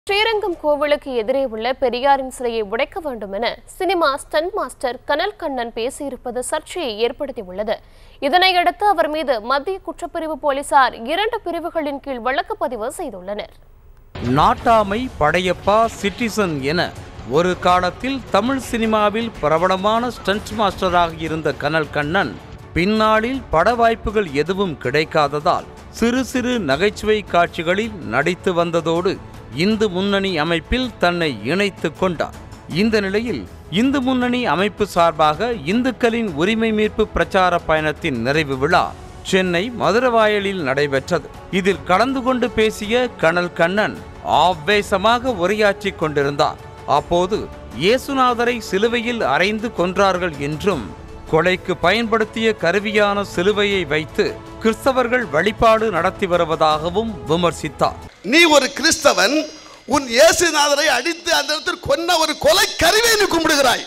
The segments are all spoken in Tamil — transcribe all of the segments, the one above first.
ஸ்ரீரங்கம் கோவிலுக்கு எதிரே உள்ள பெரியாரின் சிலையை உடைக்க வேண்டும் என சினிமா ஸ்டண்ட் மாஸ்டர் கனல் கண்ணன் பேசியிருப்பது சர்ச்சையை ஏற்படுத்தியுள்ளது இதனையடுத்து அவர் மீது மத்திய குற்றப்பிரிவு போலீசார் இரண்டு பிரிவுகளின் கீழ் வழக்கு பதிவு செய்துள்ளனர் நாட்டாமை படையப்பா சிட்டிசன் என ஒரு காலத்தில் தமிழ் சினிமாவில் பிரபலமான ஸ்டண்ட் மாஸ்டராக இருந்த கனல் கண்ணன் பின்னாளில் பட வாய்ப்புகள் எதுவும் கிடைக்காததால் சிறு சிறு நகைச்சுவை காட்சிகளில் நடித்து வந்ததோடு இந்து முன்னணி அமைப்பில் தன்னை இணைத்துக் கொண்டார் இந்த நிலையில் இந்து முன்னணி அமைப்பு சார்பாக இந்துக்களின் உரிமை மீட்பு பிரச்சார பயணத்தின் நிறைவு விழா சென்னை மதுரவாயலில் நடைபெற்றது இதில் கலந்து கொண்டு பேசிய கனல் கண்ணன் ஆவேசமாக உரையாற்றிக் கொண்டிருந்தார் அப்போது இயேசுநாதரை சிலுவையில் அறைந்து கொன்றார்கள் என்றும் கொலைக்கு பயன்படுத்திய கருவியான சிலுவையை வைத்து கிறிஸ்தவர்கள் வழிபாடு நடத்தி வருவதாகவும் விமர்சித்தார் நீ ஒரு கிறிஸ்தவன் உன் இயேசுநாதரை அடித்து அந்த இடத்தில் கொன்ன ஒரு கொலை கருவியை நீ கும்பிடுகிறாய்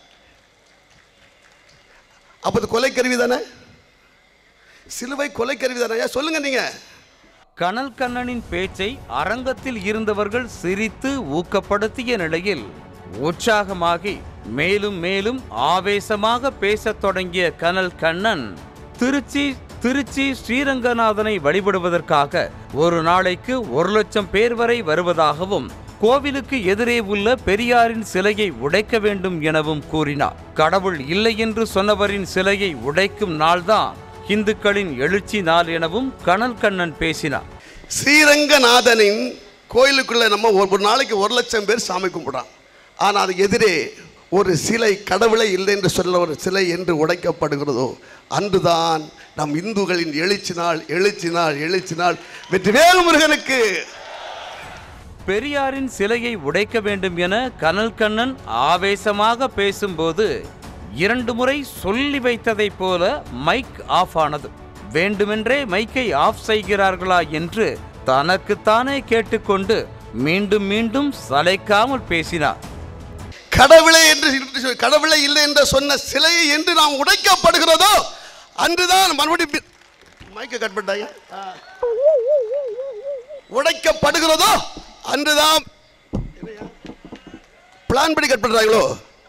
அப்ப அது கொலை கருவி தானே சிலுவை கொலை கருவி தானே சொல்லுங்க நீங்க கனல் கண்ணனின் பேச்சை அரங்கத்தில் இருந்தவர்கள் சிரித்து ஊக்கப்படுத்திய நிலையில் உற்சாகமாகி மேலும் மேலும் ஆவேசமாக பேசத் தொடங்கிய கனல் கண்ணன் திருச்சி திருச்சி ஸ்ரீரங்கநாதனை வழிபடுவதற்காக ஒரு நாளைக்கு ஒரு லட்சம் பேர் வரை வருவதாகவும் கோவிலுக்கு எதிரே உள்ள பெரியாரின் சிலையை உடைக்க வேண்டும் எனவும் கூறினார் கடவுள் இல்லை என்று சொன்னவரின் சிலையை உடைக்கும் நாள்தான் இந்துக்களின் எழுச்சி நாள் எனவும் கனல் கண்ணன் பேசினார் ஸ்ரீரங்கநாதனின் கோயிலுக்குள்ள நம்ம ஒரு ஒரு நாளைக்கு ஒரு லட்சம் பேர் சாமி கும்பிடுறான் ஆனால் அது எதிரே ஒரு சிலை கடவுளே இல்லை என்று சொல்ல ஒரு சிலை என்று உடைக்கப்படுகிறதோ அன்றுதான் நம் இந்துக்களின் எழுச்சி நாள் எழுச்சி நாள் எழுச்சி நாள் வெற்றிவேல் முருகனுக்கு பெரியாரின் சிலையை உடைக்க வேண்டும் என கனல் கண்ணன் ஆவேசமாக பேசும்போது இரண்டு முறை சொல்லி வைத்ததைப் போல மைக் ஆஃப் ஆனது வேண்டுமென்றே மைக்கை ஆஃப் செய்கிறார்களா என்று தனக்குத்தானே கேட்டுக்கொண்டு மீண்டும் மீண்டும் சளைக்காமல் பேசினார் கடவுளே என்று என்று சொல்லி- கடவுளே இல்லை என்று சொன்ன சிலையை என்று நாம் உடைக்கப்படுகிறதோ அன்றுதான் மறுபடியும் மைக்க கட் பண்ணிட்டாங்க ஆ. உடைக்கப்படுகிறதோ அன்றுதான் பிளான் படி கட் பண்றாங்களோ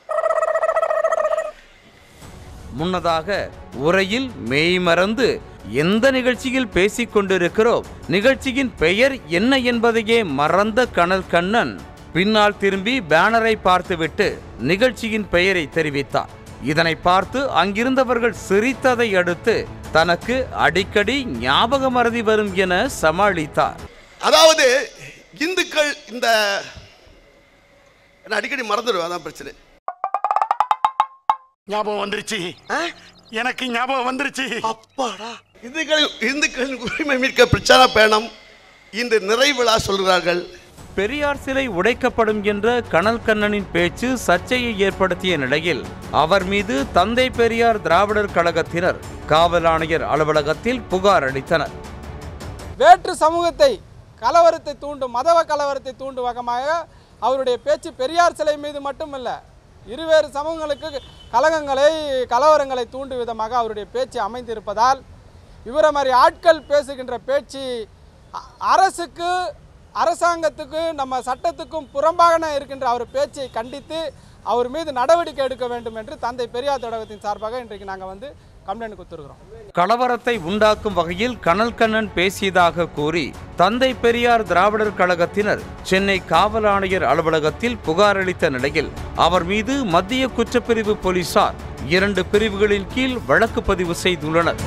முன்னதாக உரையில் மெய்மறந்து எந்த நிகழ்ச்சியில் பேசிக் கொண்டிருக்கிறோம் நிகழ்ச்சியின் பெயர் என்ன என்பதையே மறந்த கனல் கண்ணன் பின்னால் திரும்பி பேனரை பார்த்துவிட்டு நிகழ்ச்சியின் பெயரை தெரிவித்தார் இதனை பார்த்து அங்கிருந்தவர்கள் சிரித்ததை அடுத்து தனக்கு அடிக்கடி ஞாபக மறதி வரும் என சமாளித்தார் அதாவது இந்துக்கள் இந்த என்ன அடிக்கடி மறந்துடுவேன் அதான் பிரச்சனை ஞாபகம் வந்துருச்சு எனக்கு ஞாபகம் வந்துருச்சு அப்பாடா இந்துக்களின் இந்துக்களின் உரிமை மீட்க பிரச்சார பயணம் இன்று நிறைவிழா சொல்கிறார்கள் பெரியார் சிலை உடைக்கப்படும் என்ற கனல் கண்ணனின் பேச்சு சர்ச்சையை ஏற்படுத்திய நிலையில் அவர் மீது தந்தை பெரியார் திராவிடர் கழகத்தினர் காவல் ஆணையர் அலுவலகத்தில் புகார் அளித்தனர் வேற்று சமூகத்தை கலவரத்தை தூண்டும் மதவ கலவரத்தை தூண்டும் வகமாக அவருடைய பேச்சு பெரியார் சிலை மீது மட்டுமல்ல இருவேறு சமூகங்களுக்கு கலகங்களை கலவரங்களை தூண்டும் விதமாக அவருடைய பேச்சு அமைந்திருப்பதால் இவரை மாதிரி ஆட்கள் பேசுகின்ற பேச்சு அ- அரசுக்கு அரசாங்கத்துக்கு நம்ம சட்டத்துக்கும் புறம்பாக இருக்கின்ற அவர் பேச்சை கண்டித்து அவர் மீது நடவடிக்கை எடுக்க வேண்டும் என்று தந்தை பெரியார் தொடகத்தின் சார்பாக இன்றைக்கு நாங்கள் வந்து கம்ப்ளைண்ட் கொடுத்துருக்குறோம் கலவரத்தை உண்டாக்கும் வகையில் கனல் கண்ணன் பேசியதாக கூறி தந்தை பெரியார் திராவிடர் கழகத்தினர் சென்னை காவல் ஆணையர் அலுவலகத்தில் புகார் அளித்த நிலையில் அவர் மீது மத்திய குற்றப்பிரிவு போலீசார் இரண்டு பிரிவுகளின் கீழ் வழக்கு பதிவு செய்துள்ளனர்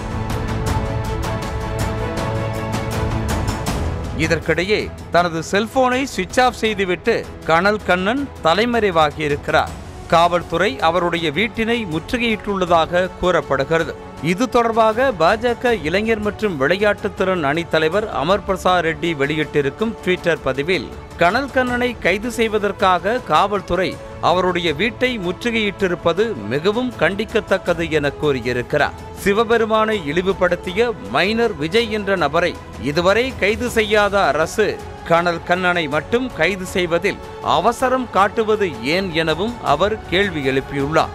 இதற்கிடையே தனது செல்போனை சுவிட்ச் ஆஃப் செய்துவிட்டு கனல் கண்ணன் தலைமறைவாகியிருக்கிறார் காவல்துறை அவருடைய வீட்டினை முற்றுகையிட்டுள்ளதாக கூறப்படுகிறது இது தொடர்பாக பாஜக இளைஞர் மற்றும் விளையாட்டுத் திறன் அணித் தலைவர் அமர் பிரசாத் ரெட்டி வெளியிட்டிருக்கும் ட்விட்டர் பதிவில் கனல் கண்ணனை கைது செய்வதற்காக காவல்துறை அவருடைய வீட்டை முற்றுகையிட்டிருப்பது மிகவும் கண்டிக்கத்தக்கது என கூறியிருக்கிறார் சிவபெருமானை இழிவுபடுத்திய மைனர் விஜய் என்ற நபரை இதுவரை கைது செய்யாத அரசு கனல் கண்ணனை மட்டும் கைது செய்வதில் அவசரம் காட்டுவது ஏன் எனவும் அவர் கேள்வி எழுப்பியுள்ளார்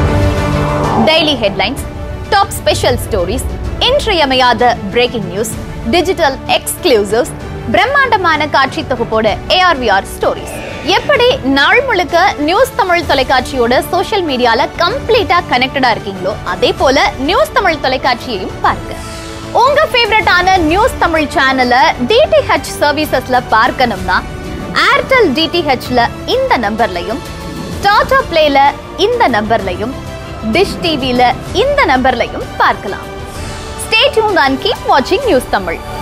daily headlines top special stories இன்றியமையாத பிரேக்கிங் நியூஸ் டிஜிட்டல் எக்ஸ்க்ளூசிவ்ஸ் பிரம்மாண்டமான காட்சி தொகுப்போட ஏஆர்விஆர் ஸ்டோரிஸ் எப்படி நாள் முழுக்க நியூஸ் தமிழ் தொலைக்காட்சியோட சோஷியல் மீடியால கம்ப்ளீட்டா கனெக்டடா இருக்கீங்களோ அதே போல நியூஸ் தமிழ் தொலைக்காட்சியையும் பாருங்க உங்க ஃபேவரட்டான நியூஸ் தமிழ் சேனலை டிடிஹெச் சர்வீசஸ்ல பார்க்கணும்னா ஏர்டெல் டிடிஹெச்ல இந்த நம்பர்லையும் டாடா பிளேல இந்த நம்பர்லையும் டிஷ் டிவில இந்த நம்பர்லையும் பார்க்கலாம் ஸ்டே டியூன் அண்ட் கீப் வாட்சிங் நியூஸ் தமிழ்